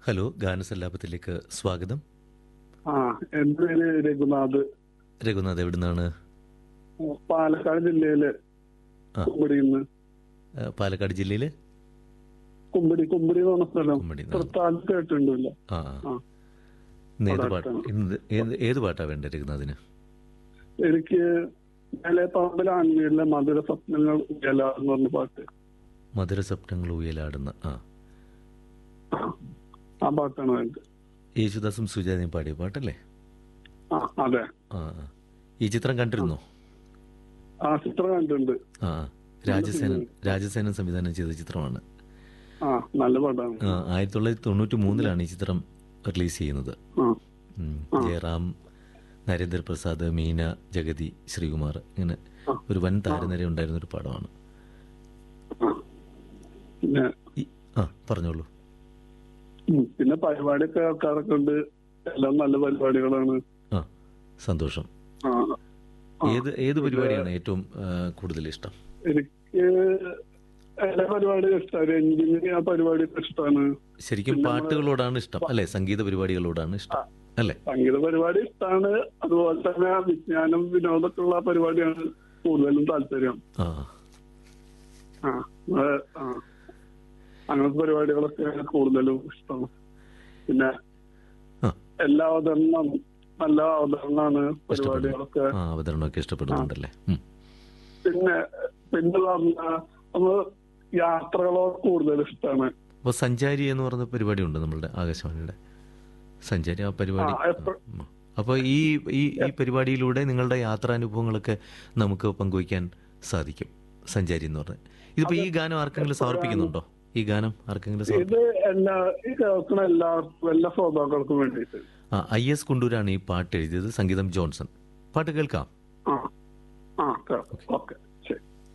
Hello ഗാനസല്ലാപത്തിലേക്ക് സ്വാഗതം ആ എന്റെ പേര് രഘുനാഥ് രഘുനാഥ് എവിടുന്നാണ് പാലക്കാട് ജില്ലയില് ആ. കുമ്പടിന്ന് ആ, പാലക്കാട് ജില്ലയിലെ കുമ്പടി കുമ്പടി എന്ന് പറഞ്ഞ സ്ഥലം കുമ്പടി തൃത്താൽ കേട്ടിട്ടുണ്ടല്ല ആ ആ. ഇന്ന് ഏത് അവിടെ പാട്ട് അടുത്താണ്. ഇന്ന് ഏത് ഏത് പാട്ടാ വേണ്ടത് രഘുനാഥിന് എനിക്ക് മേലെ പറമ്പിൽ ആൺവീടിലെ മധുര സ്വപ്നങ്ങൾ ഉയല എന്ന് പറഞ്ഞ പാട്ട് മധുര സ്വപ്നങ്ങൾ ഉയലാടുന്ന ആ ആ പാട്ടാണ് വേണ്ടത് യേശുദാസും സുജാതയും പാടിയ പാട്ടല്ലേ ആ അതെ ആ ആ. ഈ ചിത്രം കണ്ടിരുന്നോ ആ ചിത്രം കണ്ടിട്ടുണ്ട് ആ ആ. രാജസേനൻ രാജസേനൻ സംവിധാനം ചെയ്ത ചിത്രമാണ് ആ നല്ല പാട്ടാണ് ആ, ആയിരത്തി തൊള്ളായിരത്തി തൊണ്ണൂറ്റി മൂന്നിലാണ് ഈ ചിത്രം റിലീസ് ചെയ്യുന്നത് ആ ഉം. ജയറാം നരേന്ദ്രപ്രസാദ് മീന ജഗതി ശ്രീകുമാർ ഇങ്ങനെ ആ. ഒരു വൻ താരനിര ഉണ്ടായിരുന്ന ഒരു പടമാണ് ആ. പിന്നെ ഈ- ആ പറഞ്ഞോളൂ ഉം, പിന്നെ പരിപാടിയൊക്കെ ആൾക്കാരൊക്കെ ഉണ്ട് എല്ലാം നല്ല പരിപാടികളാണ് ആ സന്തോഷം ആ ആ. ഏത് ഏത് പരിപാടിയാണ് ഏറ്റവും ആ, കൂടുതൽ ഇഷ്ടം എനിക്ക് എല്ലാ പരിപാടിയും ഇഷ്ടമാണ് എഞ്ചിനീയറിംഗ് ആ പരിപാടിയൊക്കെ ഇഷ്ടമാണ് ശരിക്കും പാട്ടുകളോടാണ് ഇഷ്ടം അല്ലെ സംഗീത പരിപാടികളോടാണ് ഇഷ്ടം അല്ലെ സംഗീത പരിപാടി ഇഷ്ടമാണ് അതുപോലെ തന്നെ വിജ്ഞാനം വിനോദമൊക്കെ ഉള്ള പരിപാടിയാണ് കൂടുതലും താല്പര്യം ആ ആ അത് ആ അങ്ങനത്തെ പരിപാടികളൊക്കെ കൂടുതലും ഇഷ്ടമാണ് പിന്നെ ആ. എല്ലാ അവതരണം നല്ല അവതരണമാണ് പരിപാടികളൊക്കെ ആ അവതരണമൊക്കെ ഇഷ്ടപ്പെടുന്നുണ്ടല്ലേ ഉം. പിന്നെ പിന്നെ പറഞ്ഞ നമ്മൾ യാത്രകളോട് കൂടുതൽ ഇഷ്ടമാണ് അപ്പൊ സഞ്ചാരി എന്ന് പറഞ്ഞ പരിപാടി ഉണ്ട് നമ്മളുടെ ആകാശവാണിയുടെ സഞ്ചാരി ആ പരിപാടി ആ, എപ്പ- ഉം. അപ്പോൾ ഈ ഈ ഈ പരിപാടിയിലൂടെ നിങ്ങളുടെ യാത്രാനുഭവങ്ങളൊക്കെ നമുക്ക് പങ്കുവയ്ക്കാൻ സാധിക്കും സഞ്ചാരി എന്ന് പറഞ്ഞത് ഇതിപ്പോ ഈ ഗാനം ആർക്കെങ്കിലും സമർപ്പിക്കുന്നുണ്ടോ ഈ ഗാനം ആർക്കെങ്കിലും സമർപ്പി- ഇത് എല്ലാ ഈ കേൾക്കുന്ന എല്ലാവർക്കും എല്ലാ ശ്രോതാക്കൾക്കും വേണ്ടിയിട്ട് ആ ഐ എസ് കുണ്ടൂരാണ് ഈ പാട്ട് എഴുതിയത് സംഗീതം ജോൺസൺ പാട്ട് കേൾക്കാം ആ ആ കേൾക്കാം ഓക്കെ